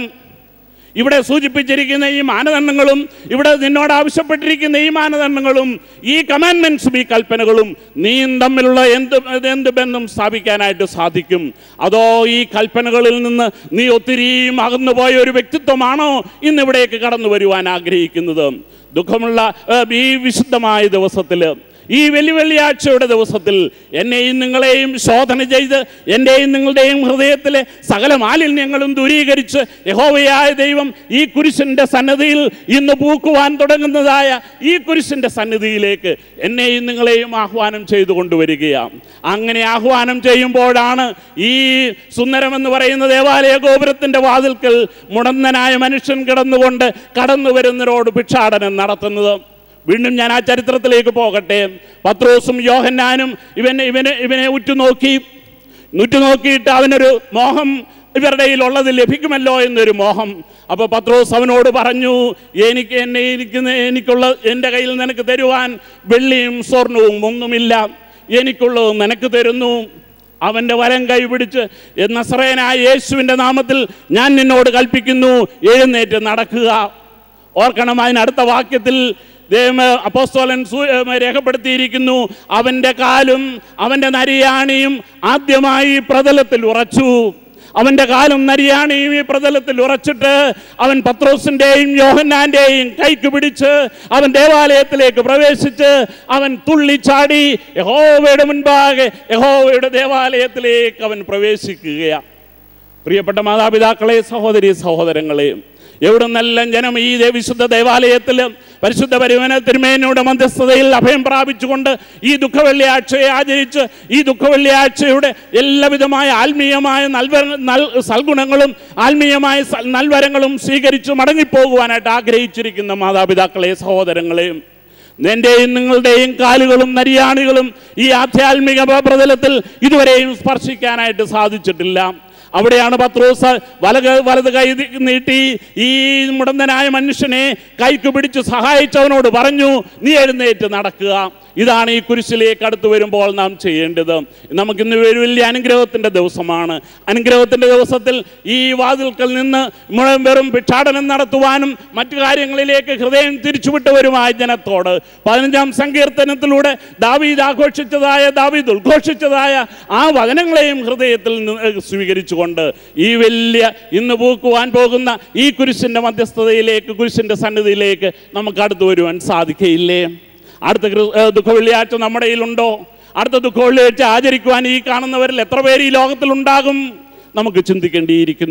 ഇവിടെ സൂചിപ്പിച്ചിരിക്കുന്ന ഈ മാനദണ്ഡങ്ങളും ഇവിടെ നിന്നോട് ആവശ്യപ്പെട്ടിരിക്കുന്ന ഈ മാനദണ്ഡങ്ങളും ഈ കമാൻമെന്റ്സും ഈ കൽപ്പനകളും നീയും തമ്മിലുള്ള എന്ത് എന്ത് ബന്ധം സ്ഥാപിക്കാനായിട്ട് സാധിക്കും അതോ ഈ കൽപ്പനകളിൽ നിന്ന് നീ ഒത്തിരിയും അകന്നുപോയ ഒരു വ്യക്തിത്വമാണോ ഇന്ന് ഇവിടേക്ക് കടന്നു വരുവാൻ ആഗ്രഹിക്കുന്നത് ദുഃഖമുള്ള ഏഹ്, ഈ വിശുദ്ധമായ ദിവസത്തിൽ ഈ വെള്ളി വെള്ളിയാഴ്ചയുടെ ദിവസത്തിൽ എന്നെയും നിങ്ങളെയും ശോധന ചെയ്ത് എൻ്റെയും നിങ്ങളുടെയും ഹൃദയത്തിലെ സകല മാലിന്യങ്ങളും ദൂരീകരിച്ച് യഹോവയായ ദൈവം ഈ കുരിശിൻ്റെ സന്നദ്ധിയിൽ ഇന്ന് പൂക്കുവാൻ തുടങ്ങുന്നതായ ഈ കുരിശിൻ്റെ സന്നിധിയിലേക്ക് എന്നെയും നിങ്ങളെയും ആഹ്വാനം ചെയ്തു കൊണ്ടുവരികയാണ് അങ്ങനെ ആഹ്വാനം ചെയ്യുമ്പോഴാണ് ഈ സുന്ദരമെന്ന് പറയുന്ന ദേവാലയ ഗോപുരത്തിൻ്റെ വാതിൽക്കൽ മുടന്തനായ മനുഷ്യൻ കിടന്നുകൊണ്ട് കടന്നു വരുന്നവരോട് ഭിക്ഷാടനം നടത്തുന്നത് വീണ്ടും ഞാൻ ആ ചരിത്രത്തിലേക്ക് പോകട്ടെ പത്രോസും യോഹന്നാനും ഇവനെ ഇവനെ ഇവനെ ഉറ്റുനോക്കി ഉറ്റുനോക്കിയിട്ട് അവനൊരു മോഹം ഇവരുടെ ഉള്ളത് ലഭിക്കുമല്ലോ എന്നൊരു മോഹം അപ്പോൾ പത്രോസ് അവനോട് പറഞ്ഞു എനിക്ക് എന്നെ എനിക്ക് എനിക്കുള്ള എൻ്റെ കയ്യിൽ നിനക്ക് തരുവാൻ വെള്ളിയും സ്വർണവും ഒന്നുമില്ല എനിക്കുള്ളത് നിനക്ക് തരുന്നു അവൻ്റെ വരം കൈ പിടിച്ച് നസ്രയനായ യേശുവിൻ്റെ നാമത്തിൽ ഞാൻ നിന്നോട് കൽപ്പിക്കുന്നു എഴുന്നേറ്റ് നടക്കുക ഓർക്കണം അതിനടുത്ത വാക്യത്തിൽ ദൈവം അപ്പോസ്തോലൻ സൂ- ഏ, രേഖപ്പെടുത്തിയിരിക്കുന്നു അവൻ്റെ കാലും അവൻ്റെ നരിയാണിയും ആദ്യമായി ഈ പ്രതലത്തിൽ ഉറച്ചു അവൻ്റെ കാലും നരിയാണിയും ഈ പ്രതലത്തിൽ ഉറച്ചിട്ട് അവൻ പത്രോസിൻ്റെയും യോഹന്നാൻ്റെയും കൈക്ക് പിടിച്ച് അവൻ ദേവാലയത്തിലേക്ക് പ്രവേശിച്ച് അവൻ തുള്ളിച്ചാടി യഹോവയുടെ മുൻപാകെ യഹോവയുടെ ദേവാലയത്തിലേക്ക് അവൻ പ്രവേശിക്കുകയാണ് പ്രിയപ്പെട്ട മാതാപിതാക്കളെ സഹോദരി സഹോദരങ്ങളെ എവിടെ നിന്നെല്ലാം ജനം ഈ ദേ- വിശുദ്ധ ദേവാലയത്തിൽ പരിശുദ്ധ പരിവന തിരുമേനയുടെ മധ്യസ്ഥതയിൽ അഭയം പ്രാപിച്ചുകൊണ്ട് ഈ ദുഃഖവെള്ളിയാഴ്ചയെ ആചരിച്ച് ഈ ദുഃഖവെള്ളിയാഴ്ചയുടെ എല്ലാവിധമായ ആത്മീയമായ നൽവ നൽ സൽഗുണങ്ങളും ആത്മീയമായ സൽ- നൽവരങ്ങളും സ്വീകരിച്ച് മടങ്ങിപ്പോകുവാനായിട്ട് ആഗ്രഹിച്ചിരിക്കുന്ന മാതാപിതാക്കളെ സഹോദരങ്ങളെയും നിന്റെയും നിങ്ങളുടെയും കാലുകളും നരിയാണികളും ഈ ആധ്യാത്മിക പ്രതലത്തിൽ ഇതുവരെയും സ്പർശിക്കാനായിട്ട് സാധിച്ചിട്ടില്ല അവിടെയാണ് പത്രോസ് വലത് വലത് കൈ നീട്ടി ഈ മുടന്തനായ മനുഷ്യനെ കൈക്ക് പിടിച്ച് സഹായിച്ചവനോട് പറഞ്ഞു നീ എഴുന്നേറ്റ് നടക്കുക ഇതാണ് ഈ കുരിശിലേക്ക് അടുത്ത് വരുമ്പോൾ നാം ചെയ്യേണ്ടത് നമുക്കിന്ന് ഒരു വലിയ അനുഗ്രഹത്തിൻ്റെ ദിവസമാണ് അനുഗ്രഹത്തിൻ്റെ ദിവസത്തിൽ ഈ വാതിൽക്കൽ നിന്ന് മുഴുവൻ വെറും ഭിക്ഷാടനം നടത്തുവാനും മറ്റു കാര്യങ്ങളിലേക്ക് ഹൃദയം തിരിച്ചുവിട്ടവരുമായ ജനത്തോട് പതിനഞ്ചാം സങ്കീർത്തനത്തിലൂടെ ദാവീദ് ആഘോഷിച്ചതായ ദാവീദ് ഉദ്ഘോഷിച്ചതായ ആ വചനങ്ങളെയും ഹൃദയത്തിൽ നിന്ന് സ്വീകരിച്ചുകൊണ്ട് ഈ വലിയ ഇന്ന് പൂക്കുവാൻ പോകുന്ന ഈ കുരിശിൻ്റെ മധ്യസ്ഥതയിലേക്ക് കുരിശിൻ്റെ സന്നിധിയിലേക്ക് നമുക്ക് അടുത്ത് വരുവാൻ സാധിക്കയില്ലേ അടുത്ത ക്രി- ഏ, ദുഃഖവെള്ളിയാഴ്ച നമ്മുടെ കയ്യിലുണ്ടോ അടുത്ത ദുഃഖവെള്ളിയാഴ്ച ആചരിക്കുവാൻ ഈ കാണുന്നവരിൽ എത്ര പേര് ഈ ലോകത്തിലുണ്ടാകും നമുക്ക് ചിന്തിക്കേണ്ടിയിരിക്കുന്നു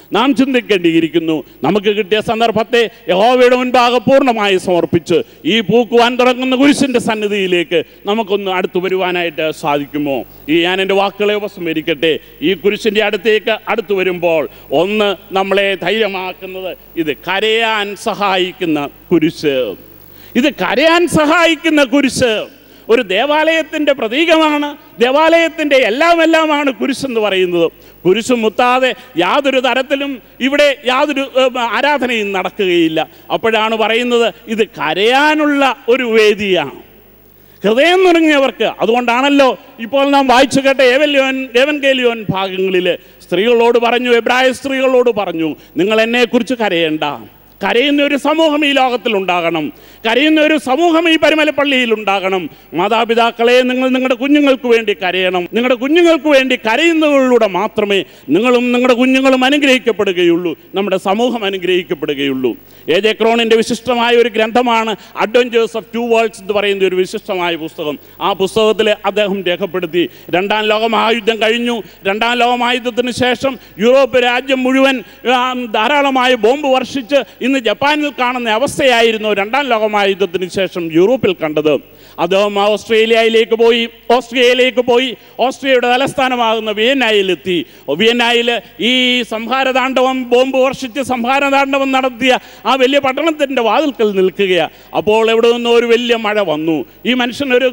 നാം ചിന്തിക്കേണ്ടിയിരിക്കുന്നു നമുക്ക് കിട്ടിയ സന്ദർഭത്തെ യഹോവയുടെ മുൻപാകെ പൂർണ്ണമായി സമർപ്പിച്ച് ഈ പൂക്കുവാൻ തുടങ്ങുന്ന കുരിശിൻ്റെ സന്നിധിയിലേക്ക് നമുക്കൊന്ന് അടുത്തു വരുവാനായിട്ട് സാധിക്കുമോ ഈ ഞാൻ എൻ്റെ വാക്കുകളെ ഉപസംഹരിക്കട്ടെ ഈ കുരിശിൻ്റെ അടുത്തേക്ക് അടുത്തു വരുമ്പോൾ ഒന്ന് നമ്മളെ ധൈര്യമാക്കുന്നത് ഇത് കരയാൻ സഹായിക്കുന്ന കുരിശ് ഇത് കരയാൻ സഹായിക്കുന്ന കുരിശ് ഒരു ദേവാലയത്തിൻ്റെ പ്രതീകമാണ് ദേവാലയത്തിൻ്റെ എല്ലാം എല്ലാമാണ് കുരിശെന്ന് പറയുന്നത് കുരിശ് മുത്താതെ യാതൊരു തരത്തിലും ഇവിടെ യാതൊരു ഏഹ്, ആരാധനയും നടക്കുകയില്ല അപ്പോഴാണ് പറയുന്നത് ഇത് കരയാനുള്ള ഒരു വേദിയാണ് ഹൃദയം നുറങ്ങിയവർക്ക് അതുകൊണ്ടാണല്ലോ ഇപ്പോൾ നാം വായിച്ചു കേട്ട ഏവല്യോൻ ഏവൻകേലിയോൻ ഭാഗങ്ങളിൽ സ്ത്രീകളോട് പറഞ്ഞു എബ്രായ സ്ത്രീകളോട് പറഞ്ഞു നിങ്ങൾ എന്നെക്കുറിച്ച് കരയേണ്ട കരയുന്ന ഒരു സമൂഹം ഈ ലോകത്തിൽ ഉണ്ടാകണം കരയുന്ന ഒരു സമൂഹം ഈ പരിമലപ്പള്ളിയിൽ ഉണ്ടാകണം മാതാപിതാക്കളെ നിങ്ങൾ നിങ്ങളുടെ കുഞ്ഞുങ്ങൾക്ക് വേണ്ടി കരയണം നിങ്ങളുടെ കുഞ്ഞുങ്ങൾക്ക് വേണ്ടി കരയുന്നതിലൂടെ മാത്രമേ നിങ്ങളും നിങ്ങളുടെ കുഞ്ഞുങ്ങളും അനുഗ്രഹിക്കപ്പെടുകയുള്ളൂ നമ്മുടെ സമൂഹം അനുഗ്രഹിക്കപ്പെടുകയുള്ളൂ എ ജെ ക്രോണിൻ്റെ വിശിഷ്ടമായ ഒരു ഗ്രന്ഥമാണ് അഡ്വഞ്ചേഴ്സ് ഓഫ് ടു വേൾഡ്സ് എന്ന് പറയുന്ന ഒരു വിശിഷ്ടമായ പുസ്തകം ആ പുസ്തകത്തിൽ അദ്ദേഹം രേഖപ്പെടുത്തി രണ്ടാം ലോകമഹായുദ്ധം കഴിഞ്ഞു രണ്ടാം ലോകമഹായുദ്ധത്തിന് ശേഷം യൂറോപ്പ് രാജ്യം മുഴുവൻ ആ, ധാരാളമായ ബോംബ് വർഷിച്ച് ഇന്ന് ജപ്പാനിൽ കാണുന്ന അവസ്ഥയായിരുന്നു രണ്ടാം ലോകമഹായുദ്ധത്തിന് ശേഷം യൂറോപ്പിൽ കണ്ടത് അദ്ദേഹം ഓസ്ട്രേലിയയിലേക്ക് പോയി ഓസ്ട്രിയയിലേക്ക് പോയി ഓസ്ട്രിയയുടെ തലസ്ഥാനമാകുന്ന വിയന്നയിലെത്തി വിയന്നയിൽ ഈ സംഹാരതാണ്ഡവം ബോംബ് വർഷിച്ച് സംഹാരതാണ്ഡവം നടത്തിയ ആ വലിയ പട്ടണത്തിൻ്റെ വാതിൽക്കൽ നിൽക്കുകയാണ് അപ്പോൾ എവിടെ നിന്നോ ഒരു വലിയ മഴ വന്നു ഈ മനുഷ്യനൊരു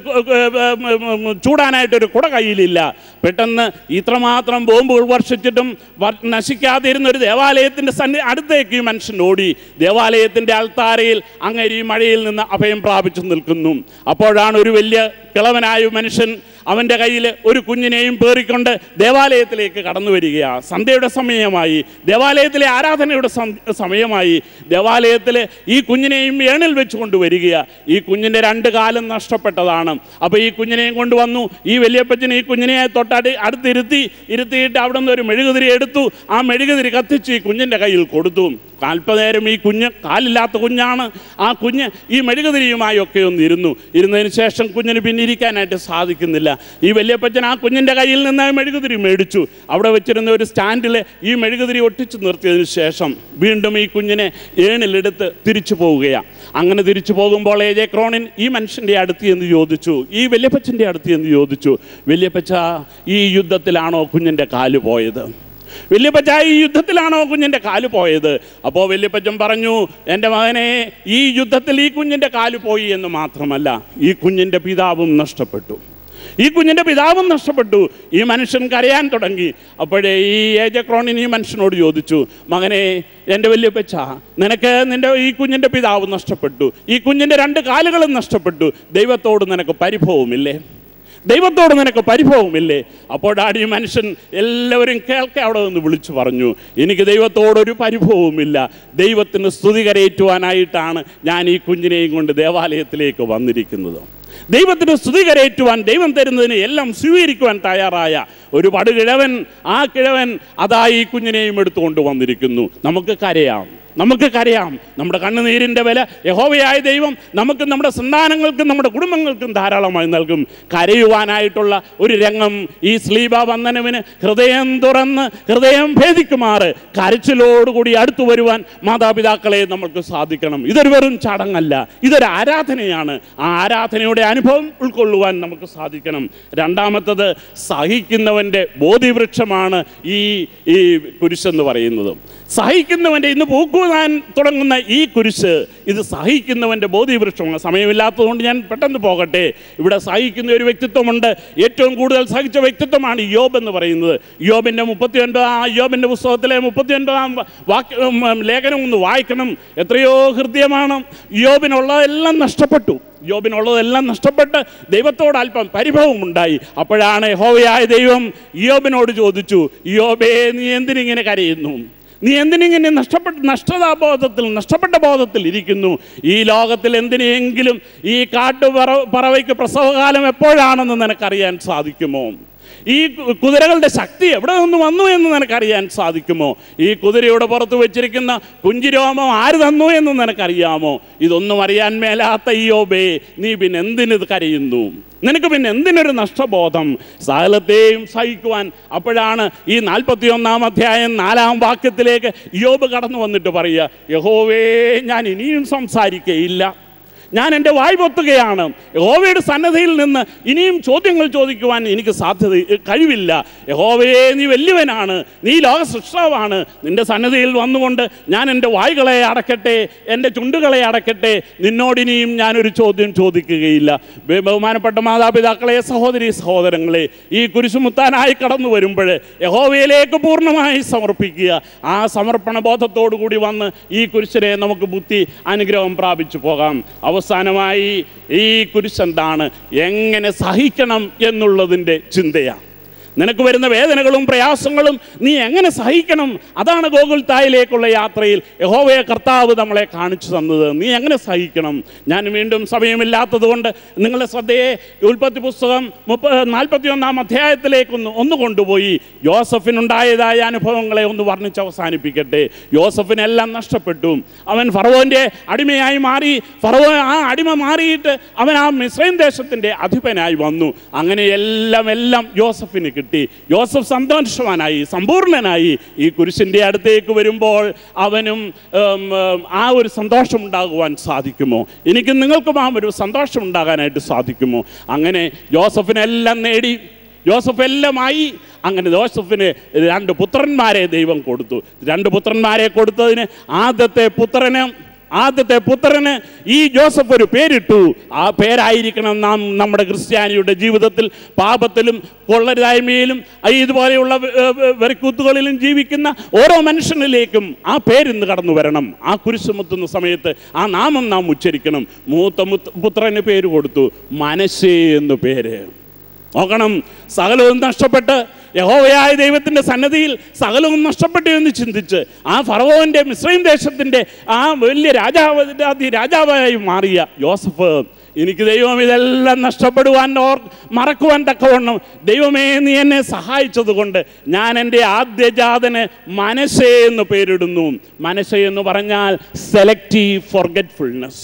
ചൂടാനായിട്ടൊരു കുട കയ്യിലില്ല പെട്ടെന്ന് ഇത്രമാത്രം ബോംബുകൾ വർഷിച്ചിട്ടും വർ- നശിക്കാതിരുന്ന ഒരു ദേവാലയത്തിൻ്റെ സന്നി അടുത്തേക്ക് ഈ മനുഷ്യൻ ഓടി ദേവാലയത്തിൻ്റെ അൾത്താരയിൽ അങ്ങനെ ഈ മഴയിൽ നിന്ന് അഭയം പ്രാപിച്ചു നിൽക്കുന്നു അപ്പോഴാണ് ഒരു വലിയ കിളവനായ മനുഷ്യൻ അവൻ്റെ കയ്യിൽ ഒരു കുഞ്ഞിനെയും പേറിക്കൊണ്ട് ദേവാലയത്തിലേക്ക് കടന്നു വരികയാണ് സന്ധ്യയുടെ സമയമായി ദേവാലയത്തിലെ ആരാധനയുടെ സം- സമയമായി ദേവാലയത്തിൽ ഈ കുഞ്ഞിനെയും ഏണിൽ വെച്ച് കൊണ്ടുവരികയാണ് ഈ കുഞ്ഞിൻ്റെ രണ്ട് കാലം നഷ്ടപ്പെട്ടതാണ് അപ്പോൾ ഈ കുഞ്ഞിനെയും കൊണ്ടുവന്നു ഈ വലിയപ്പച്ചന് ഈ കുഞ്ഞിനെ തൊട്ടടി അടുത്തിരുത്തി ഇരുത്തിയിട്ട് അവിടെ നിന്ന് ഒരു മെഴുകുതിരി എടുത്തു ആ മെഴുകുതിരി കത്തിച്ച് ഈ കുഞ്ഞിൻ്റെ കയ്യിൽ കൊടുത്തു അല്പനേരം ഈ കുഞ്ഞ് കാലില്ലാത്ത കുഞ്ഞാണ് ആ കുഞ്ഞ് ഈ മെഴുകുതിരിയുമായി ഒക്കെ ഒന്ന് ഇരുന്നു ഇരുന്നതിന് ശേഷം കുഞ്ഞിന് പിന്നെ ഇരിക്കാനായിട്ട് സാധിക്കുന്നില്ല ഈ വലിയപ്പച്ചൻ ആ കുഞ്ഞിൻ്റെ കയ്യിൽ നിന്ന് ആ മെഴുകുതിരി മേടിച്ചു അവിടെ വെച്ചിരുന്ന ഒരു സ്റ്റാൻഡിൽ ഈ മെഴുകുതിരി ഒട്ടിച്ചു നിർത്തിയതിന് ശേഷം വീണ്ടും ഈ കുഞ്ഞിനെ ഏണിലെടുത്ത് തിരിച്ചു പോവുകയാണ് അങ്ങനെ തിരിച്ചു പോകുമ്പോൾ എ ജെ ക്രോണിൻ ഈ മനുഷ്യൻ്റെ അടുത്ത് എന്ന് ചോദിച്ചു ഈ വലിയപ്പച്ചൻ്റെ അടുത്ത് എന്ന് ചോദിച്ചു വലിയപ്പച്ച ഈ യുദ്ധത്തിലാണോ കുഞ്ഞിൻ്റെ കാല് പോയത് വല്യപ്പച്ച ഈ യുദ്ധത്തിലാണോ കുഞ്ഞിൻ്റെ കാല് പോയത് അപ്പോൾ വല്യപ്പച്ചൻ പറഞ്ഞു എൻ്റെ മകനെ ഈ യുദ്ധത്തിൽ ഈ കുഞ്ഞിൻ്റെ കാല് പോയി എന്ന് മാത്രമല്ല ഈ കുഞ്ഞിൻ്റെ പിതാവും നഷ്ടപ്പെട്ടു ഈ കുഞ്ഞിൻ്റെ പിതാവും നഷ്ടപ്പെട്ടു ഈ മനുഷ്യൻ കരയാൻ തുടങ്ങി അപ്പോഴേ ഈ ഏജക്രോണിൻ ഈ മനുഷ്യനോട് ചോദിച്ചു മകനെ എൻ്റെ വല്യപ്പച്ച നിനക്ക് നിൻ്റെ ഈ കുഞ്ഞിൻ്റെ പിതാവ് നഷ്ടപ്പെട്ടു ഈ കുഞ്ഞിൻ്റെ രണ്ട് കാലുകളും നഷ്ടപ്പെട്ടു ദൈവത്തോട് നിനക്ക് പരിഭവമില്ലേ ദൈവത്തോട് നിനക്ക് പരിഭവമില്ലേ അപ്പോഴാണ് ഈ മനുഷ്യൻ എല്ലാവരും കേൾക്കെ അവിടെ നിന്ന് വിളിച്ചു പറഞ്ഞു എനിക്ക് ദൈവത്തോടൊരു പരിഭവമില്ല ദൈവത്തിന് സ്തുതി കരയേറ്റുവാനായിട്ടാണ് ഞാൻ ഈ കുഞ്ഞിനെയും കൊണ്ട് ദേവാലയത്തിലേക്ക് വന്നിരിക്കുന്നത് ദൈവത്തിന് സ്തുതി കരയേറ്റുവാൻ ദൈവം തരുന്നതിന് എല്ലാം സ്വീകരിക്കുവാൻ തയ്യാറായ ഒരു പടുകിഴവൻ ആ കിഴവൻ അതാ ഈ കുഞ്ഞിനെയും എടുത്തുകൊണ്ട് വന്നിരിക്കുന്നു നമുക്ക് കരയാം നമുക്ക് കരയാം നമ്മുടെ കണ്ണുനീരിൻ്റെ വില യഹോവയായ ദൈവം നമുക്ക് നമ്മുടെ സന്താനങ്ങൾക്കും നമ്മുടെ കുടുംബങ്ങൾക്കും ധാരാളമായി നൽകും കരയുവാനായിട്ടുള്ള ഒരു രംഗം ഈ സ്ലീബ വന്ദനവിന് ഹൃദയം തുറന്ന് ഹൃദയം ഭേദിക്കുമാറ് കരച്ചിലോടുകൂടി അടുത്തു വരുവാൻ മാതാപിതാക്കളെ നമുക്ക് സാധിക്കണം ഇതൊരു വെറും ചടങ്ങല്ല ഇതൊരു ആരാധനയാണ് ആ ആരാധനയുടെ അനുഭവം ഉൾക്കൊള്ളുവാൻ നമുക്ക് സാധിക്കണം രണ്ടാമത്തത് സഹിക്കുന്നവൻ്റെ ബോധിവൃക്ഷമാണ് ഈ ഈ കുരിശെന്ന് പറയുന്നത് സഹിക്കുന്നവൻ്റെ ഇന്ന് പൂക്കുവാൻ തുടങ്ങുന്ന ഈ കുരിശ് ഇത് സഹിക്കുന്നവൻ്റെ ബോധിവൃക്ഷമാണ് സമയമില്ലാത്തതുകൊണ്ട് ഞാൻ പെട്ടെന്ന് പോകട്ടെ ഇവിടെ സഹിക്കുന്ന ഒരു വ്യക്തിത്വമുണ്ട് ഏറ്റവും കൂടുതൽ സഹിച്ച വ്യക്തിത്വമാണ് യോബ് എന്ന് പറയുന്നത് യോബിൻ്റെ മുപ്പത്തി ഒൻപതാം യോബിൻ്റെ പുസ്തകത്തിലെ മുപ്പത്തി ഒൻപതാം വാക്യ ഉം, ലേഖനം ഒന്ന് വായിക്കണം എത്രയോ ഹൃദയമാണ് യോബിനുള്ളതെല്ലാം നഷ്ടപ്പെട്ടു യോബിനുള്ളതെല്ലാം നഷ്ടപ്പെട്ട് ദൈവത്തോട് അല്പം പരിഭവം ഉണ്ടായി അപ്പോഴാണ് ഹോവയായ ദൈവം യോബിനോട് ചോദിച്ചു യോബേ നീ എന്തിനിങ്ങനെ കരയുന്നു നീ എന്തിനിങ്ങനെ നഷ്ടപ്പെട്ട നഷ്ടതാബോധത്തിൽ നഷ്ടപ്പെട്ട ബോധത്തിൽ ഇരിക്കുന്നു ഈ ലോകത്തിൽ എന്തിനെങ്കിലും ഈ കാട്ടു പറ പറവയ്ക്ക് പ്രസവകാലം എപ്പോഴാണെന്ന് നിനക്കറിയാൻ സാധിക്കുമോ ഈ കു- കുതിരകളുടെ ശക്തി എവിടെ നിന്ന് വന്നു എന്ന് നിനക്കറിയാൻ സാധിക്കുമോ ഈ കുതിരയുടെ പുറത്ത് വെച്ചിരിക്കുന്ന പുഞ്ചിരോമം ആര് തന്നു എന്ന് നിനക്കറിയാമോ ഇതൊന്നും അറിയാൻ മേലാത്ത ഈ യോബേ നീ പിന്നെ എന്തിനിത് കരയുന്നു നിനക്ക് പിന്നെ എന്തിനൊരു നഷ്ടബോധം സകലത്തെയും സഹിക്കുവാൻ അപ്പോഴാണ് ഈ നാൽപ്പത്തി ഒന്നാം അധ്യായം നാലാം വാക്യത്തിലേക്ക് യോബ് കടന്നു വന്നിട്ട് പറയുക യഹോവേ ഞാൻ ഇനിയും സംസാരിക്കയില്ല ഞാൻ എൻ്റെ വായ് പൊത്തുകയാണ് യഹോവയുടെ സന്നദ്ധയിൽ നിന്ന് ഇനിയും ചോദ്യങ്ങൾ ചോദിക്കുവാൻ എനിക്ക് സാധ്യത കഴിവില്ല യഹോവയെ നീ വലിയവനാണ് നീ ലോക സൃഷ്ടാവാണ് നിന്റെ സന്നദ്ധയിൽ വന്നുകൊണ്ട് ഞാൻ എൻ്റെ വായ്കളെ അടക്കട്ടെ എൻ്റെ ചുണ്ടുകളെ അടക്കട്ടെ നിന്നോടിനിയും ഞാനൊരു ചോദ്യം ചോദിക്കുകയില്ല ബഹു- ബഹുമാനപ്പെട്ട മാതാപിതാക്കളെ സഹോദരി സഹോദരങ്ങളെ ഈ കുരിശുമുത്താനായി കടന്നു വരുമ്പോൾ യഹോവയിലേക്ക് പൂർണ്ണമായി സമർപ്പിക്കുക ആ സമർപ്പണ ബോധത്തോടു കൂടി വന്ന് ഈ കുരിശിനെ നമുക്ക് ബുദ്ധി അനുഗ്രഹം പ്രാപിച്ചു പോകാം അവസാനമായി ഈ കുരിശെന്താണ് എങ്ങനെ സഹിക്കണം എന്നുള്ളതിൻ്റെ ചിന്തയാണ് നിനക്ക് വരുന്ന വേദനകളും പ്രയാസങ്ങളും നീ എങ്ങനെ സഹിക്കണം അതാണ് ഗോകുൽത്തായിലേക്കുള്ള യാത്രയിൽ യഹോവയെ കർത്താവ് നമ്മളെ കാണിച്ചു തന്നത് നീ എങ്ങനെ സഹിക്കണം ഞാൻ വീണ്ടും സമയമില്ലാത്തത് കൊണ്ട് നിങ്ങളുടെ ശ്രദ്ധയെ ഉൽപ്പത്തി പുസ്തകം മുപ്പ നാൽപ്പത്തി ഒന്നാം അധ്യായത്തിലേക്കൊന്ന് ഒന്ന് കൊണ്ടുപോയി യോസഫിനുണ്ടായതായ അനുഭവങ്ങളെ ഒന്ന് വർണ്ണിച്ച് അവസാനിപ്പിക്കട്ടെ യോസഫിനെല്ലാം നഷ്ടപ്പെട്ടു അവൻ ഫറവോൻ്റെ അടിമയായി മാറി ഫറവോ ആ അടിമ മാറിയിട്ട് അവൻ ആ മിസ്രൈം ദേശത്തിൻ്റെ അധിപനായി വന്നു അങ്ങനെ എല്ലാം എല്ലാം യോസഫിന് കിട്ടി യോസഫ് സന്തോഷവാനായി സമ്പൂർണനായി ഈ കുരിശിൻ്റെ അടുത്തേക്ക് വരുമ്പോൾ അവനും ഉം, ഉം, ആ ഒരു സന്തോഷം ഉണ്ടാകുവാൻ സാധിക്കുമോ എനിക്ക് നിങ്ങൾക്കും ആ ഒരു സന്തോഷം ഉണ്ടാകാനായിട്ട് സാധിക്കുമോ അങ്ങനെ യോസഫിനെല്ലാം നേടി യോസഫ് എല്ലാമായി അങ്ങനെ ജോസഫിന് രണ്ട് പുത്രന്മാരെ ദൈവം കൊടുത്തു രണ്ട് പുത്രന്മാരെ കൊടുത്തതിന് ആദ്യത്തെ പുത്രന് ആദ്യത്തെ പുത്രന് ഈ ജോസഫ് ഒരു പേരിട്ടു ആ പേരായിരിക്കണം നാം നമ്മുടെ ക്രിസ്ത്യാനിയുടെ ജീവിതത്തിൽ പാപത്തിലും കൊള്ളരുതായ്മയിലും ഇതുപോലെയുള്ള ഏർ, ഏർ, വെറിക്കൂത്തുകളിലും ജീവിക്കുന്ന ഓരോ മനുഷ്യനിലേക്കും ആ പേരിന്ന് കടന്നു വരണം ആ കുരിശുമുത്തുന്ന സമയത്ത് ആ നാമം നാം ഉച്ചരിക്കണം മൂത്ത മുത്ത് പുത്രന് പേര് കൊടുത്തു മനസ്സേ എന്ന് പേര് നോക്കണം സകലവും നഷ്ടപ്പെട്ട് യഹോവയായ ദൈവത്തിൻ്റെ സന്നദ്ധിയിൽ സകലവും നഷ്ടപ്പെട്ടു എന്ന് ചിന്തിച്ച് ആ ഫറവോൻ്റെ മിശ്രൈം ദേശത്തിൻ്റെ ആ വലിയ രാജാവ് അതി രാജാവായി മാറിയ യോസഫ് എനിക്ക് ദൈവം ഇതെല്ലാം നഷ്ടപ്പെടുവാൻ ഓർ മറക്കുവാൻ തക്കവണ്ണം ദൈവമേ നീ എന്നെ സഹായിച്ചത് കൊണ്ട് ഞാൻ എൻ്റെ ആദ്യജാതന് മനസ്സേ എന്ന് പേരിടുന്നു മനസ്സേ എന്ന് പറഞ്ഞാൽ സെലക്റ്റീവ് ഫോർഗറ്റ്ഫുൾനെസ്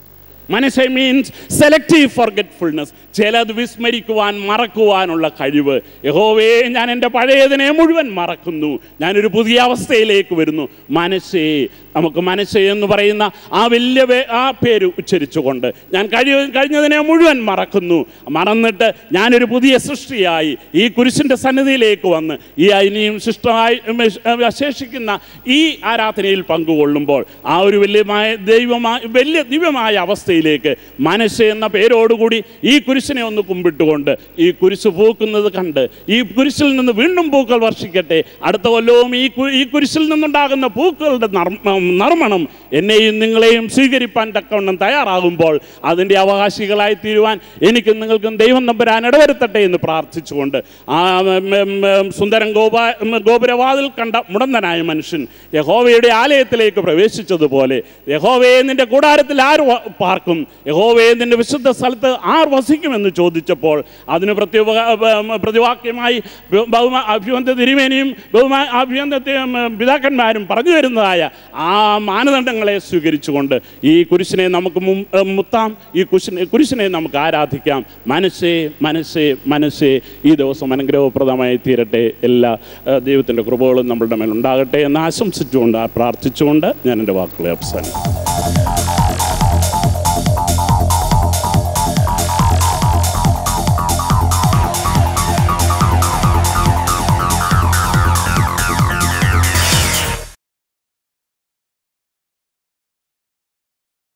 മനസ്സെ മീൻസ് സെലക്റ്റീവ് ഫോർഗറ്റ്ഫുൾനെസ് ചിലത് വിസ്മരിക്കുവാൻ മറക്കുവാനുള്ള കഴിവ് യഹോവേ ഞാൻ എൻ്റെ പഴയതിനെ മുഴുവൻ മറക്കുന്നു ഞാനൊരു പുതിയ അവസ്ഥയിലേക്ക് വരുന്നു മനസ്സേ നമുക്ക് മനസ്സേ എന്ന് പറയുന്ന ആ വലിയ വേ- ആ പേര് ഉച്ചരിച്ചുകൊണ്ട് ഞാൻ കഴി കഴിഞ്ഞതിനെ മുഴുവൻ മറക്കുന്നു മറന്നിട്ട് ഞാനൊരു പുതിയ സൃഷ്ടിയായി ഈ കുരിശിൻ്റെ സന്നിധിയിലേക്ക് വന്ന് ഈ ഇനിയും ശിഷ്ടമായി ഉം, ശേഷിക്കുന്ന ഈ ആരാധനയിൽ പങ്കുകൊള്ളുമ്പോൾ ആ ഒരു വലിയമായ ദൈവമായ വലിയ ദിവ്യമായ അവസ്ഥയിലേക്ക് മനസ്സ് എന്ന പേരോടുകൂടി ഈ കുരിശിനെ ഒന്ന് കുമ്പിട്ടുകൊണ്ട് ഈ കുരിശ് പൂക്കുന്നത് കണ്ട് ഈ കുരിശിൽ നിന്ന് വീണ്ടും പൂക്കൾ വർഷിക്കട്ടെ അടുത്ത കൊല്ലവും ഈ കു- ഈ കുരിശിൽ നിന്നുണ്ടാകുന്ന പൂക്കളുടെ നർമ്മ- നർമ്മണം എന്നെയും നിങ്ങളെയും സ്വീകരിപ്പാൻ തക്കവണ്ണം തയ്യാറാകുമ്പോൾ അതിൻ്റെ അവകാശികളായി തീരുവാൻ എനിക്കും നിങ്ങൾക്കും ദൈവം നമ്പരാൻ ഇടവരുത്തട്ടെ എന്ന് പ്രാർത്ഥിച്ചുകൊണ്ട് ആ ഉം, ഉം, ഉം, സുന്ദരൻ ഗോപ ഉം, ഗോപുരവാതിൽ കണ്ട മുടന്തനായ മനുഷ്യൻ യഹോവയുടെ ആലയത്തിലേക്ക് പ്രവേശിച്ചതുപോലെ യഹോവയെ നിന്റെ കൂടാരത്തിൽ ആർ വ- പാർക്കും യഹോവയെ നിന്റെ വിശുദ്ധ സ്ഥലത്ത് ആർ വസിക്കുമെന്ന് ചോദിച്ചപ്പോൾ അതിന് പ്രത്യുപ പ്രതിവാക്യമായി ബഹു- ബഹുമാ അഭ്യന്ത തിരുമേനിയും ബഹുമാ അഭ്യന്ത പിതാക്കന്മാരും പറഞ്ഞു തരുന്നതായ ആ മാനദണ്ഡങ്ങളെ സ്വീകരിച്ചുകൊണ്ട് ഈ കുരിശിനെ നമുക്ക് മും- ഏ, മുത്താം ഈ കുരിശിനെ കുരിശിനെ നമുക്ക് ആരാധിക്കാം മനസ്സേ മനസ്സേ മനസ്സേ ഈ ദിവസം അനുഗ്രഹപ്രദമായി തീരട്ടെ എല്ലാ ഏ, ദൈവത്തിൻ്റെ കൃപകളും നമ്മളുടെ മേലുണ്ടാകട്ടെ എന്ന് ആശംസിച്ചുകൊണ്ട് പ്രാർത്ഥിച്ചുകൊണ്ട് ഞാൻ എൻ്റെ വാക്കുകളെ അവസാനിക്കും